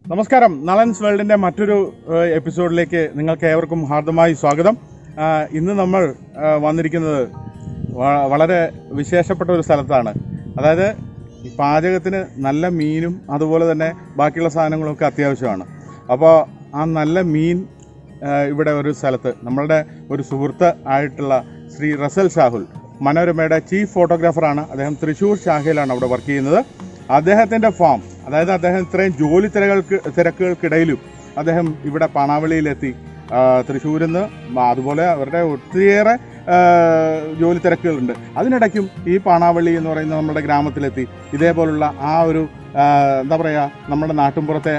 നമസ്കാരം നളൻസ് വേൾഡിന്റെ മറ്റൊരു ഏഹ്, എപ്പിസോഡിലേക്ക് നിങ്ങൾക്ക് ഏവർക്കും ഹാർദമായി സ്വാഗതം ആ, ഇന്ന് നമ്മൾ ആ, വന്നിരിക്കുന്നത് വ- വളരെ വിശേഷപ്പെട്ട ഒരു സ്ഥലത്താണ് അതായത് ഈ പാചകത്തിന് നല്ല മീനും അതുപോലെ തന്നെ ബാക്കിയുള്ള സാധനങ്ങളൊക്കെ അത്യാവശ്യമാണ് അപ്പോൾ ആ നല്ല മീൻ ആ, ഇവിടെ ഒരു സ്ഥലത്ത് നമ്മളുടെ ഒരു സുഹൃത്ത് ആയിട്ടുള്ള ശ്രീ റസൽ ഷാഹുൽ മനോരമയുടെ ചീഫ് ഫോട്ടോഗ്രാഫറാണ് അദ്ദേഹം തൃശ്ശൂർ ശാഖയിലാണ് അവിടെ വർക്ക് ചെയ്യുന്നത് അദ്ദേഹത്തിന്റെ ഫാം അതായത് അദ്ദേഹം ഇത്രയും ജോലി തിരകൾക്ക് തിരക്കുകൾക്കിടയിലും അദ്ദേഹം ഇവിടെ പാണാവളിയിലെത്തി ആ, തൃശ്ശൂരിൽ നിന്ന് അതുപോലെ അവരുടെ ഒത്തിരിയേറെ ആ, ജോലി തിരക്കുകളുണ്ട് അതിനിടയ്ക്കും ഈ പാണാവള്ളി എന്ന് പറയുന്ന നമ്മുടെ ഗ്രാമത്തിലെത്തി ഇതേപോലുള്ള ആ ഒരു ആ, എന്താ പറയുക നമ്മുടെ നാട്ടിൻപുറത്തെ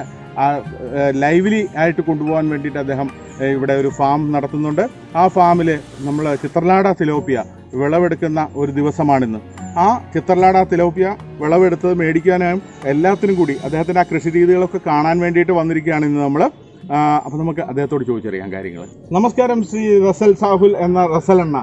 ലൈവ്ലി ആയിട്ട് കൊണ്ടുപോകാൻ വേണ്ടിയിട്ട് അദ്ദേഹം ഏ, ഇവിടെ ഒരു ഫാം നടത്തുന്നുണ്ട് ആ ഫാമിൽ നമ്മൾ ചിത്രലാട തിലോപ്പിയ വിളവെടുക്കുന്ന ഒരു ദിവസമാണിന്ന് ആ ചിത്രലാട തിലോപ്പിയ വിളവെടുത്തത് മേടിക്കാനും എല്ലാത്തിനും കൂടി അദ്ദേഹത്തിന്റെ ആ കൃഷി രീതികളൊക്കെ കാണാൻ വേണ്ടിയിട്ട് വന്നിരിക്കുകയാണ് ഇന്ന് നമ്മൾ അപ്പൊ നമുക്ക് അദ്ദേഹത്തോട് ചോദിച്ചറിയാം കാര്യങ്ങൾ നമസ്കാരം ശ്രീ റസൽ സാഹുൽ എന്ന റസൽ എണ്ണ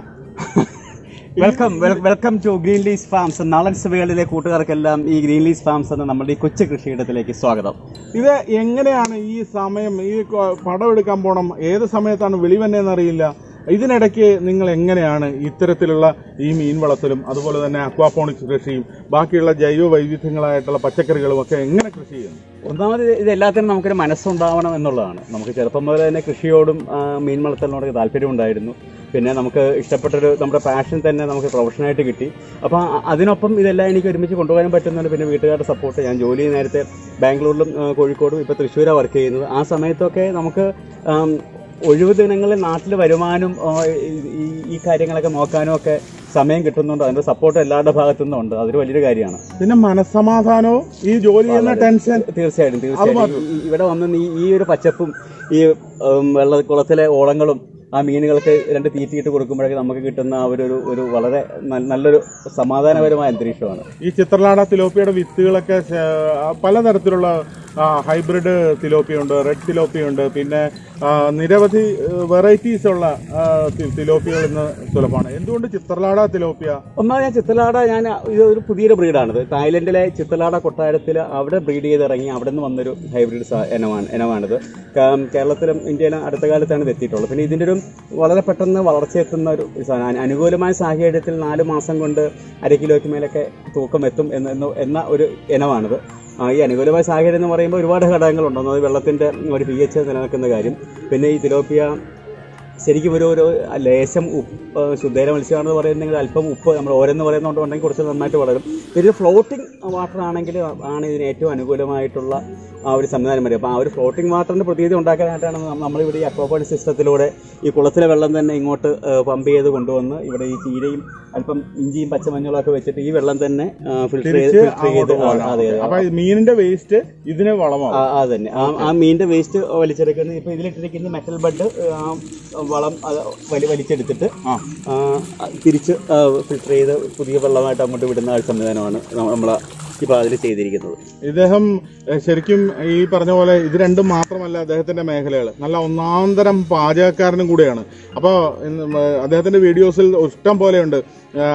വെൽക്കം വെൽ- welcome to green leaves farms നാളൻസ് വേളിലെ കൂട്ടുകാർക്കെല്ലാം ഈ ഗ്രീൻ ലീസ് ഫാംസ് എന്ന നമ്മുടെ ഈ കൊച്ചു കൃഷിയിടത്തിലേക്ക് സ്വാഗതം ഇത് എങ്ങനെയാണ് ഈ സമയം ഈ കൊ- പടം എടുക്കാൻ പോണം ഏത് സമയത്താണ് വെളിവന്നെന്ന് അറിയില്ല ഇതിനിടയ്ക്ക് നിങ്ങൾ എങ്ങനെയാണ് ഇത്തരത്തിലുള്ള ഈ മീൻ വളർത്തലും അതുപോലെ തന്നെ അക്വാപോണിക്സ് കൃഷിയും ബാക്കിയുള്ള ജൈവ വൈവിധ്യങ്ങളായിട്ടുള്ള പച്ചക്കറികളും ഒക്കെ എങ്ങനെ കൃഷി ചെയ്യുന്നു ഒന്നാമത് ഇത് എല്ലാത്തിനും നമുക്കൊരു മനസ്സുണ്ടാവണം എന്നുള്ളതാണ് നമുക്ക് ചെറുപ്പം മുതൽ തന്നെ കൃഷിയോടും ആ, മീൻ വളർത്തലിനോടൊക്കെ താല്പര്യം ഉണ്ടായിരുന്നു പിന്നെ നമുക്ക് ഇഷ്ടപ്പെട്ടൊരു നമ്മുടെ പാഷൻ തന്നെ നമുക്ക് പ്രൊഫഷനായിട്ട് കിട്ടി അപ്പോൾ അതിനൊപ്പം ഇതെല്ലാം എനിക്ക് ഒരുമിച്ച് കൊണ്ടുപോകാൻ പറ്റുന്നുണ്ട് പിന്നെ വീട്ടുകാരുടെ സപ്പോർട്ട് ഞാൻ ജോലി നേരത്തെ ബാംഗ്ലൂരിലും ആ, കോഴിക്കോടും ഇപ്പോൾ തൃശ്ശൂരാണ് വർക്ക് ചെയ്യുന്നത് ആ സമയത്തൊക്കെ നമുക്ക് ആം, ഒഴിവ് ദിനങ്ങളിൽ നാട്ടിൽ വരുവാനും ആ, ഈ- ഈ- ഈ കാര്യങ്ങളൊക്കെ നോക്കാനും ഒക്കെ സമയം കിട്ടുന്നുണ്ട് അതിന്റെ സപ്പോർട്ട് എല്ലാവരുടെ ഭാഗത്തു നിന്നും ഉണ്ട് അതൊരു വലിയൊരു കാര്യമാണ് പിന്നെ മനസ്സമാധാനവും ഈ ജോലി ചെയ്യുന്ന ടെൻഷൻ തീർച്ചയായിട്ടും തീർച്ചയായിട്ടും ഈ- ഇവിടെ വന്ന് ഈ- ഈ ഒരു പച്ചപ്പും ഈ ഉം, വെള്ള കുളത്തിലെ ഓളങ്ങളും ആ മീനുകൾക്ക് രണ്ട് തീറ്റിയിട്ട് കൊടുക്കുമ്പോഴൊക്കെ നമുക്ക് കിട്ടുന്ന ആ ഒരു ഒരു- ഒരു വളരെ ന- നല്ലൊരു സമാധാനപരമായ അന്തരീക്ഷമാണ് ഈ ചിത്രലാട തിലോപ്പിയുടെ വിത്തുകളൊക്കെ ശ- പലതരത്തിലുള്ള ആ, ഹൈബ്രിഡ് തിലോപ്പിയുണ്ട് റെഡ് തിലോപ്പിയുണ്ട് പിന്നെ ആ, നിരവധി വെറൈറ്റീസ് ഉള്ള ആ, തി- തിലോപ്പികൾ ഇന്ന് സുലഭമാണ് എന്തുകൊണ്ട് ചിത്രലാട തിലോപ്പിയ ഒന്നാമത് ഞാൻ ചിത്തലാട ഞാൻ ഇത് ഒരു പുതിയൊരു ബ്രീഡാണിത് തായ്ലൻഡിലെ ചിത്തലാട കൊട്ടാരത്തിൽ അവിടെ ബ്രീഡ് ചെയ്ത് ഇറങ്ങി അവിടെ നിന്ന് വന്നൊരു ഹൈബ്രിഡ് സ- ഇനമാണ് ഇനമാണിത് കാ- കേരളത്തിലും ഇന്ത്യയിലും അടുത്ത കാലത്താണ് ഇത് എത്തിയിട്ടുള്ളത് പിന്നെ ഇതിൻ്റെ ഒരു വളരെ പെട്ടെന്ന് വളർച്ചയെത്തുന്ന ഒരു സാധനം അനു- അനുകൂലമായ സാഹചര്യത്തിൽ നാല് മാസം കൊണ്ട് അര കിലോയ്ക്ക് മേലൊക്കെ തൂക്കം എത്തും എന്ന് എന്ന് എന്ന ഒരു ഇനമാണിത് ആ, ഈ അനുകൂലമായ സാഹചര്യം എന്ന് പറയുമ്പോൾ ഒരുപാട് ഘടകങ്ങളുണ്ട് ഒന്നത് വെള്ളത്തിന്റെ ഒരു പി എച്ച് നിലനിൽക്കുന്ന കാര്യം പിന്നെ ഈ തിലോപ്പിയ ശരിക്കും ഒരു ഒരു ലേശം ഉപ്പ് ശുദ്ധേര മത്സ്യമാണെന്ന് പറയുന്നെങ്കിൽ അല്പം ഉപ്പ് നമ്മൾ ഓരോന്ന് പറയുന്നതുകൊണ്ട് ഉണ്ടെങ്കിൽ കുറച്ച് നന്നായിട്ട് വളരും ഇത് ഫ്ലോട്ടിംഗ് വാട്ടർ ആണെങ്കിൽ ആണ് ഇതിന് ഏറ്റവും അനുകൂലമായിട്ടുള്ള ആ ഒരു സംവിധാനം വരും അപ്പോൾ ആ ഒരു ഫ്ലോട്ടിംഗ് വാട്ടറിന്റെ പ്രതീതി ഉണ്ടാക്കാനായിട്ടാണ് നം- നമ്മളിവിടെ ഈ അക്വാപോണിക് സിസ്റ്റത്തിലൂടെ ഈ കുളത്തിലെ വെള്ളം തന്നെ ഇങ്ങോട്ട് പമ്പ് ചെയ്ത് കൊണ്ടുവന്ന് ഇവിടെ ഈ ചീരയും അല്പം ഇഞ്ചിയും പച്ചമഞ്ഞളും ഒക്കെ വെച്ചിട്ട് ഈ വെള്ളം തന്നെ ഫിൽറ്റർ ചെയ്ത് തിരിച്ച് ഫിൽറ്റർ ചെയ്ത് അങ്ങോട്ട് ആ, അതെ അതെ അപ്പൊ ഈ മീനിന്റെ വേസ്റ്റ് ഇതിന് വളമാവും ആ ആ തന്നെ ആ ആ മീനിന്റെ വേസ്റ്റ് വലിച്ചെടുക്കുന്നത് ഇപ്പൊ ഇതിലിട്ടിരിക്കുന്ന മെറ്റൽ ബഡ് ആ വളം അത് വലി വലിച്ചെടുത്തിട്ട് ആ. ആ, തിരിച്ച് ഫിൽറ്റർ ചെയ്ത് പുതിയ വെള്ളമായിട്ട് അങ്ങോട്ട് വിടുന്ന ഒരു സംവിധാനമാണ് നമ്മൾ ഇപ്പോൾ അതിൽ ചെയ്തിരിക്കുന്നത് ഇദ്ദേഹം എഹ്, ശരിക്കും ഈ പറഞ്ഞ പോലെ ഇത് രണ്ടും മാത്രമല്ല അദ്ദേഹത്തിന്റെ മേഖലകൾ നല്ല ഒന്നാന്തരം പാചകക്കാരനും കൂടിയാണ് അപ്പോൾ അദ്ദേഹത്തിന്റെ വീഡിയോസിൽ ഇഷ്ടം പോലെയുണ്ട് ആ,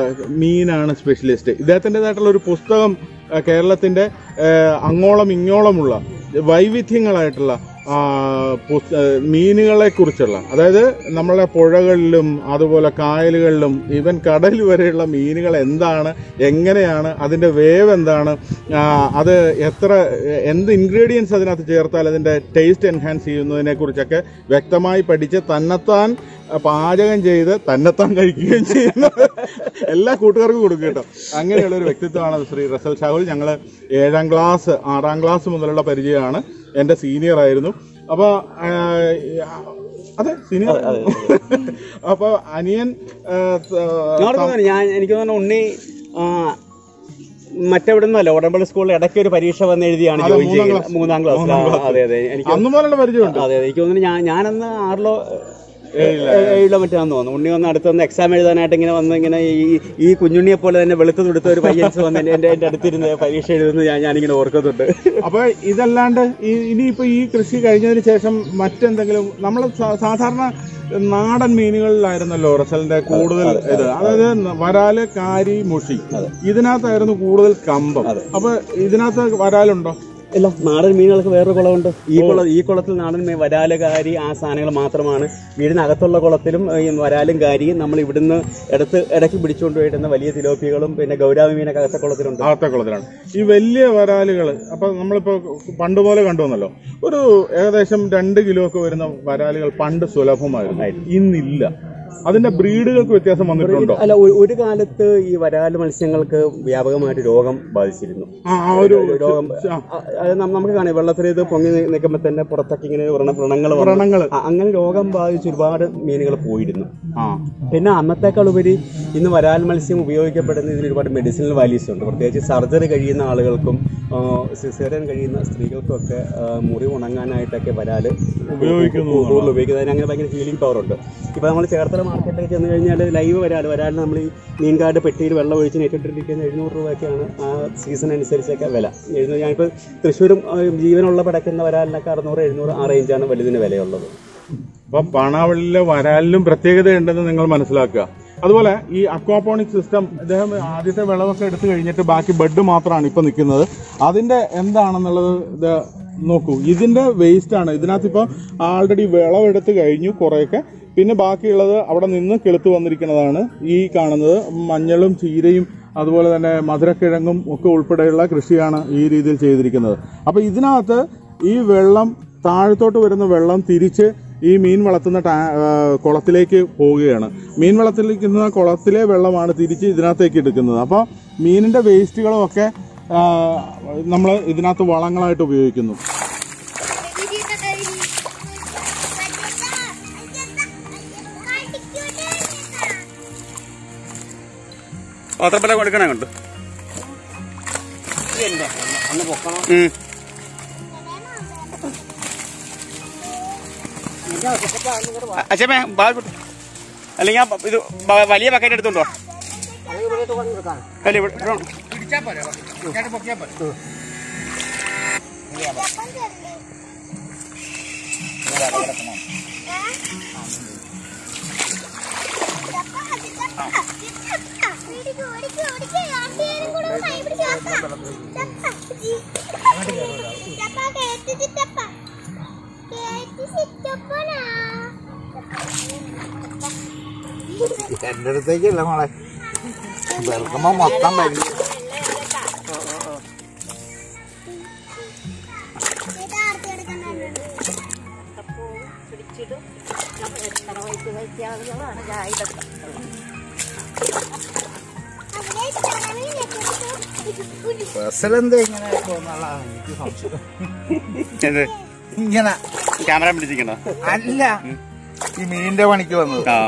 മീനാണ് സ്പെഷ്യലിസ്റ്റ് ഇദ്ദേഹത്തിൻ്റെതായിട്ടുള്ള ഒരു പുസ്തകം ആ, കേരളത്തിന്റെ ആ, അങ്ങോളം ഇങ്ങോളമുള്ള വൈവിധ്യങ്ങളായിട്ടുള്ള ആ, പുസ്ത- മീനുകളെ കുറിച്ചുള്ള അതായത് നമ്മളെ പുഴകളിലും അതുപോലെ കായലുകളിലും ഈവൻ കടൽ വരെയുള്ള മീനുകൾ എന്താണ് എങ്ങനെയാണ് അതിൻ്റെ വേവ് എന്താണ് ആ, അത് എത്ര എന്ത് ഇൻഗ്രീഡിയൻസ് അതിനകത്ത് ചേർത്താൽ അതിൻ്റെ ടേസ്റ്റ് എൻഹാൻസ് ചെയ്യുന്നതിനെ കുറിച്ചൊക്കെ വ്യക്തമായി പഠിച്ച് തന്നെത്താൻ പാചകം ചെയ്ത് തന്നെത്താൻ കഴിക്കുകയും ചെയ്യുന്ന എല്ലാ കൂട്ടുകാർക്കും കൊടുക്കും കേട്ടോ അങ്ങനെയുള്ള ഒരു വ്യക്തിത്വമാണ് ശ്രീ റസൽ ഷാഹുൽ ഞങ്ങൾ ഏഴാം ക്ലാസ് ആറാം ക്ലാസ് മുതലുള്ള പരിചയമാണ് എൻ്റെ സീനിയർ ആയിരുന്നു അപ്പോൾ അതെ സീനിയർ അപ്പോൾ അനിയൻ ആ, ത- ഞാൻ തോന്നുന്നു ഞാൻ എനിക്ക് തോന്നുന്നു ഉണ്ണി ആ, മറ്റെവിടെ നിന്നല്ല ഉടമ്പള്ളി സ്കൂളിൽ ഇടയ്ക്ക് ഒരു പരീക്ഷ വന്ന് എഴുതിയാണ് അതെ, ജോയിൻ മൂന്നാം ചെയ്യുന്നത് ക്ലാസ്. മൂന്നാം ക്ലാസ് മൂന്നാം ക്ലാസ്. അതെ അതെ എനിക്ക് അന്ന് മുതലുള്ള പരിചയമുണ്ട് അതെ അതെ എനിക്ക് തോന്നുന്നു ഞാൻ ഞാനന്ന് ആറിലോ ഏഴിലോ മറ്റാന്ന് തോന്നുന്നു ഉണ്ണി വന്ന് അടുത്ത് വന്ന് എക്സാം എഴുതാനായിട്ട് ഇങ്ങനെ വന്ന് ഇങ്ങനെ ഈ ഈ കുഞ്ഞുണ്ണിയെ പോലെ തന്നെ വെളുത്ത് തുടുത്ത ഒരു പയ്യൻസ് വന്ന് എൻ്റെ എൻ്റെ എൻ്റെ അടുത്തിരുന്ന് പരീക്ഷ എഴുതുന്നത് ഞാൻ ഞാനിങ്ങനെ ഓർക്കുന്നുണ്ട് അപ്പൊ ഇതല്ലാണ്ട് ഈ ഇനിയിപ്പോ ഈ കൃഷി കഴിഞ്ഞതിന് ശേഷം മറ്റെന്തെങ്കിലും നമ്മൾ സാധാരണ നാടൻ മീനുകളിലായിരുന്നല്ലോ റസലിന്റെ കൂടുതൽ ഇത് അതായത് വരാല് കാരി മുഷി ഇതിനകത്തായിരുന്നു കൂടുതൽ കമ്പം അപ്പൊ ഇതിനകത്ത് വരാലുണ്ടോ ഇല്ല നാടൻ മീനുകൾക്ക് വേറൊരു കുളമുണ്ട് ഈ കുള ഈ കുളത്തിൽ നാടൻ മീൻ വരാല് കാരി ആ സാധനങ്ങൾ മാത്രമാണ് വീടിനകത്തുള്ള കുളത്തിലും ഈ വരാലും കാരിയും നമ്മൾ ഇവിടുന്ന് എടുത്ത് ഇടയ്ക്ക് പിടിച്ചുകൊണ്ട് പോയിടുന്ന വലിയ തിലോപ്പികളും പിന്നെ ഗൗരാവി മീനൊക്കെ അകത്തെ കുളത്തിലുണ്ട് അകത്തെ കുളത്തിലാണ് ഈ വലിയ വരാലുകൾ അപ്പൊ നമ്മളിപ്പോ പണ്ട് പോലെ കണ്ടുവന്നല്ലോ ഒരു ഏകദേശം രണ്ട് കിലോ ഒക്കെ വരുന്ന വരാലുകൾ പണ്ട് സുലഭമായിരുന്നു ഇന്നില്ല അതിന്റെ ബ്രീഡുകൾക്ക് വ്യത്യാസം വന്നിട്ടുണ്ടോ അല്ല ഒരു- ഒരു കാലത്ത് ഈ വരാല് മത്സ്യങ്ങൾക്ക് വ്യാപകമായിട്ട് രോഗം ബാധിച്ചിരുന്നു ആ ആ ഒരു രോഗം ആ, അ- അത് നം- നമുക്ക് കാണാം വെള്ളത്തിൽ ഇത് പൊങ്ങി നിൽക്കുമ്പോൾ തന്നെ പുറത്തൊക്കെ ഇങ്ങനെ വ്രണ വ്രണങ്ങൾ വന്ന് വ്രണങ്ങള് അ- അങ്ങനെ രോഗം ബാധിച്ച് ഒരുപാട് മീനുകൾ പോയിരുന്നു ആ പിന്നെ അന്നത്തേക്കാൾ ഉപരി ഇന്ന് വരാൽ മത്സ്യം ഉപയോഗിക്കപ്പെടുന്ന ഇതിന് ഒരുപാട് മെഡിസിനൽ വാല്യൂസ് ഉണ്ട് പ്രത്യേകിച്ച് സർജറി കഴിയുന്ന ആളുകൾക്കും സിസേറിയൻ കഴിയുന്ന സ്ത്രീകൾക്കും ഒക്കെ ആ, മുറി ഉണങ്ങാനായിട്ടൊക്കെ വരാല് ഉപയോഗിക്കുന്നു കൂടുതൽ ഉപയോഗിക്കുന്നത് അതിന് അങ്ങനെ ഭയങ്കര ഹീലിംഗ് പവർ ഉണ്ട് ഇപ്പോൾ നമ്മൾ ചേർത്തല മാർക്കറ്റിൽ ചെന്ന് കഴിഞ്ഞാൽ ലൈവ് വരാൽ വരാൽ നമ്മൾ ഈ മീൻകാട് പെട്ടിയിൽ വെള്ളം ഒഴിച്ച് നെറ്റിട്ടിരിക്കുന്ന എഴുന്നൂറ് രൂപയൊക്കെയാണ് ആ സീസൺ അനുസരിച്ചൊക്കെ വില എഴുന്നൂറ് ഞാനിപ്പോൾ തൃശ്ശൂരും ആ, ജീവനുള്ള പടക്കുന്ന വരാലിനൊക്കെ അറുന്നൂറ് എഴുന്നൂറ് ആ റേഞ്ചാണ് വലുതിന് വിലയുള്ളത് അപ്പൊ പണാവളിയിലെ വരാലിലും പ്രത്യേകതയുണ്ടെന്ന് നിങ്ങൾ മനസ്സിലാക്കുക അതുപോലെ ഈ അക്വാപോണിക് സിസ്റ്റം ഇദ്ദേഹം ആദ്യത്തെ വിളവൊക്കെ എടുത്തു കഴിഞ്ഞിട്ട് ബാക്കി ബെഡ് മാത്രമാണ് ഇപ്പൊ നിൽക്കുന്നത് അതിന്റെ എന്താണെന്നുള്ളത് ഇത് നോക്കൂ ഇതിന്റെ വേസ്റ്റ് ആണ് ഇതിനകത്ത് ഇപ്പൊ ആൾറെഡി വിളവെടുത്ത് കഴിഞ്ഞു കുറെയൊക്കെ പിന്നെ ബാക്കിയുള്ളത് അവിടെ നിന്ന് കിളുത്ത് വന്നിരിക്കുന്നതാണ് ഈ കാണുന്നത് മഞ്ഞളും ചീരയും അതുപോലെ തന്നെ മധുരക്കിഴങ്ങും ഒക്കെ ഉൾപ്പെടെയുള്ള കൃഷിയാണ് ഈ രീതിയിൽ ചെയ്തിരിക്കുന്നത് അപ്പൊ ഇതിനകത്ത് ഈ വെള്ളം താഴത്തോട്ട് വരുന്ന വെള്ളം തിരിച്ച് ഈ മീൻ വളർത്തുന്ന ടാ ആ, കുളത്തിലേക്ക് പോവുകയാണ് മീൻ വളർത്തിരിക്കുന്ന കുളത്തിലെ വെള്ളമാണ് തിരിച്ച് ഇതിനകത്തേക്ക് എടുക്കുന്നത് അപ്പോൾ മീനിന്റെ വേസ്റ്റുകളും ഒക്കെ നമ്മൾ ഇതിനകത്ത് വളങ്ങളായിട്ട് ഉപയോഗിക്കുന്നു പാത്രപ്പല കൊടുക്കണേ കൊണ്ട് അച്ഛമ്മേ ബാൽ വിട്ടു. അല്ലെങ്കിൽ ആ ഇത് ബ- വലിയ ബക്കറ്റ് എടുത്തോണ്ടോ അല്ല ഇവിടെ ഇടണം. എന്റെ അടുത്തേക്കല്ല മോളെ വെറുക്കുമ്പോ മൊത്തം വരും ബസ്സിലെന്താ ഇങ്ങനെ പോന്നുള്ളതാണ് എനിക്ക് സംശയം എന്ത് ഇങ്ങനെ ക്യാമറ പിടിച്ചിരിക്കണോ അല്ല ഈ മീനിന്റെ പണിക്ക് വന്നത് ആ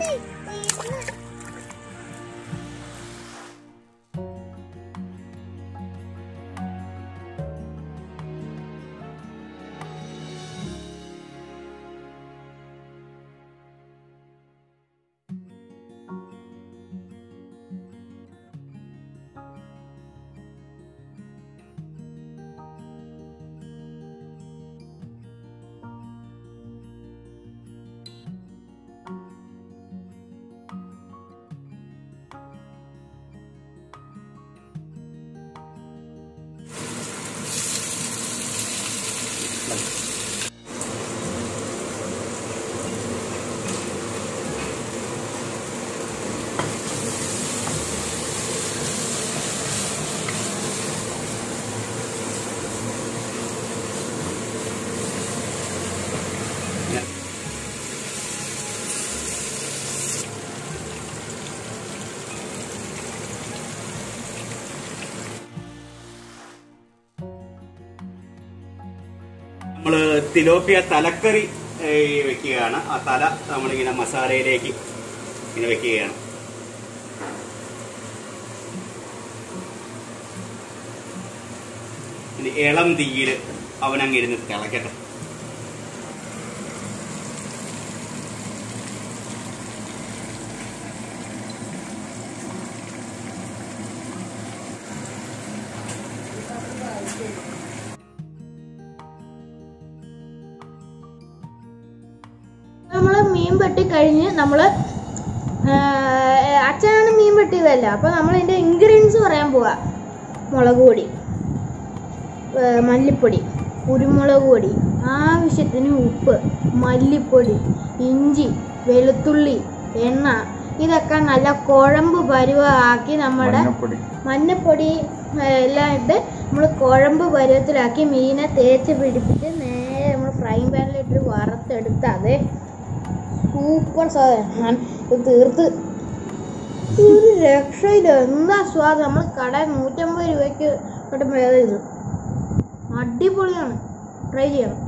നമ്മള് തിലോപ്പിയ തലക്കറി ഏ, വെക്കുകയാണ് ആ തല നമ്മളിങ്ങനെ മസാലയിലേക്ക് ഇങ്ങനെ വെക്കുകയാണ് ഇനി ഇളം തീയിൽ അവനങ്ങ് ഇരുന്ന് തിളക്കട്ടെ നമ്മള് മീൻ വെട്ടി കഴിഞ്ഞ് നമ്മള് ആ, അച്ഛനാണ് മീൻ വെട്ടിയതല്ല അപ്പൊ നമ്മൾ ഇതിന്റെ ഇൻഗ്രീഡിയൻസ് പറയാൻ പോവാ മുളക് പൊടി ഏ, മല്ലിപ്പൊടി കുരുമുളക് പൊടി ആവശ്യത്തിന് ഉപ്പ് മല്ലിപ്പൊടി ഇഞ്ചി വെളുത്തുള്ളി എണ്ണ ഇതൊക്കെ നല്ല കുഴമ്പ് പരുവമാക്കി നമ്മുടെ മഞ്ഞപ്പൊടി മഞ്ഞപ്പൊടി ഏ, എല്ലാം ഇട്ട് നമ്മൾ കുഴമ്പ് പരുവത്തിലാക്കി മീനെ തേച്ച് പിടിപ്പിച്ച് നേരെ നമ്മൾ ഫ്രൈ പാനിലിട്ട് വറുത്തെടുത്ത് അത് സൂപ്പർ സാധനം ഇത് തീർത്ത് ഒരു രക്ഷയില്ല എന്താ സ്വാദ് നമ്മൾ കടയിൽ നൂറ്റമ്പത് രൂപയ്ക്ക് കിട്ടുമ്പോൾ ഇത് അടിപൊളിയാണ് ട്രൈ ചെയ്യണം